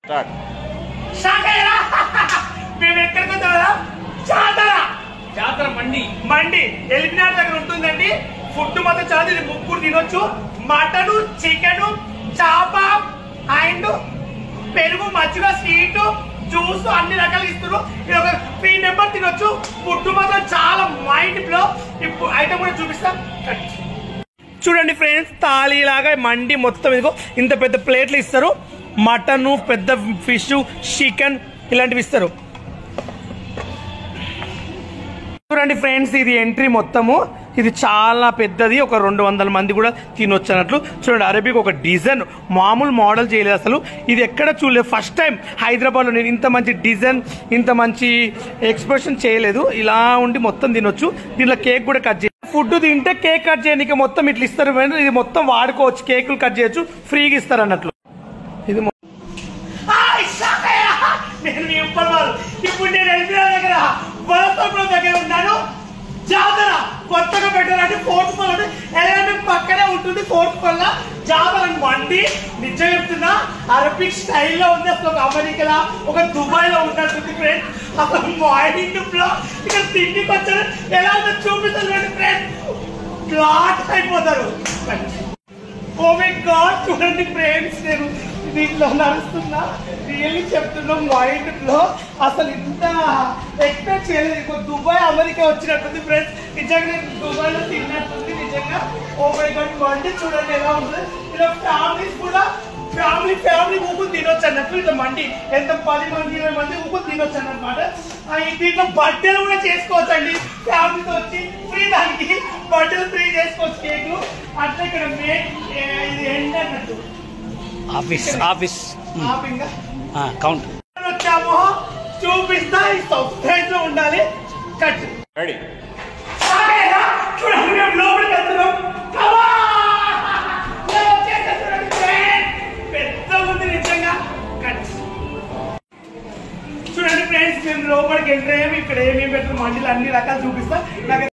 Start shock అయ్యారా మేము ఎక్కడికి వచ్చామా జాతర జాతర మండి మండి ఎలిమినార్ దగ్గర ఉంటుందండి ఫుడ్ మాత్రం చాలా ఇది ముగ్గురు తినొచ్చు మటన్ చికెన్ చాప అండ్ పెరుగు మజ్జిగ స్వీట్ జ్యూస్ అన్ని రకాలు ఇస్తున్నారు ఇది ఒక త్రీ మెంబర్ తినొచ్చు ఫుడ్ మాత్రం చాలా మైండ్ బ్లో ఇప్పుడు ఐటమ్ కూడా చూపిస్తాం చూడండి ఫ్రెండ్స్ తాళీ లాగా మండి మొత్తం ఇదిగో ఇంత పెద్ద ప్లేట్లు ఇస్తారు మటన్ పెద్ద ఫిష్ చికెన్ ఇలాంటివి ఇస్తారు చూడండి ఫ్రెండ్స్ ఇది ఎంట్రీ మొత్తము ఇది చాలా పెద్దది ఒక రెండు వందల మంది కూడా తినొచ్చు అన్నట్లు చూడండి అరబిక్ ఒక డిజైన్ మామూలు మోడల్ చేయలేదు అసలు ఇది ఎక్కడ చూడలేదు ఫస్ట్ టైం హైదరాబాద్లో నేను ఇంత మంచి డిజైన్ ఇంత మంచి ఎక్స్ప్రెషన్ చేయలేదు ఇలా ఉండి మొత్తం తినొచ్చు దీంట్లో కేక్ కూడా కట్ చేయాలి ఫుడ్ తింటే కేక్ కట్ చేయడానికి మొత్తం ఇట్లా ఇస్తారు friends. ఇది మొత్తం వాడుకోవచ్చు కేకులు కట్ చేయొచ్చు ఫ్రీగా ఇస్తారు అన్నట్లు ఇది మొ- ఆయ్ షాకయ్య! నేను మీ ఉప్పల్ వాళ్ళు ఇప్పుడు నేను వెళ్ళిన దగ్గర వలసపురం దగ్గర ఉన్నాను జాతర కొత్తగా పెట్టారంటే ఫోర్త్ పల్ ఎలిమెంట్ పక్కనే ఉంటుంది ఫోర్త్ పల్ల జాతర అని మండి నిజం చెప్తున్నా అరబిక్ స్టైల్లో ఉంది అసలు ఒక అమెరికాలో ఒక దుబాయ్ లో ఉన్నట్టుంది ఫ్రెండ్ అసలు మైండ్ బ్లో ఇక్కడ తిండికి వచ్చారు ఎలా ఉందో చూపిస్తారు ఫ్రెండ్ బ్లాట్ అయిపోతారు ఓ మై గాడ్ చూడండి ఫ్రెండ్స్ నేను దీంట్లో నడుస్తున్నా రియల్లీ చెప్తున్నా మైండ్ లో అసలు ఇంత ఎక్స్పెక్ట్ చేయలేదు ఇంకో దుబాయ్ అమెరికా వచ్చినట్టుంది ఫ్రెండ్స్ నిజంగా నేను దుబాయ్ లో తిన్నట్టుంది నిజంగా ఓ మై గాడ్ మండి చూడండి ఎలా ఉంటుంది ఇలా ఫ్యామిలీస్ కూడా ఫ్యామిలీ ఫ్యామిలీ ఊపులు తినొచ్చు అన్నట్టు ఇట్లా మండి ఎంత పది మంది ఇరవై మంది ఊపులు తినొచ్చు అన్నమాట ఆ, ఈ దీంట్లో బర్త్డేలు కూడా చేసుకోవచ్చు అండి ఫ్యామిలీతో వచ్చి ఫ్రీ దానికి బర్త్డేలు ఫ్రీ చేసుకోవచ్చు కేకులు అట్లా ఇక్కడ మెయిన్ ఇది ఎండ్ అన్నట్టు ఆఫీస్ ఆఫీస్ ఆపింగా కౌంట్ వచ్చాము చూపిస్తా ఈ సబ్స్క్రైబ్ లో ఉండాలి కట్ రెడీ సాగేరా? చూడండి మేము లోపలికి వెళ్తున్నాం Come on! మేము వచ్చేసాం చూడండి friends. పెద్దగా ఉంది నిజంగా కట్ చూడండి ఫ్రెండ్స్ మేము లోపలికి ఎంటర్ అయ్యాము ఇక్కడ ఏమేమి పెట్టిన మండీలు అన్ని రకాలు చూపిస్తా నాకు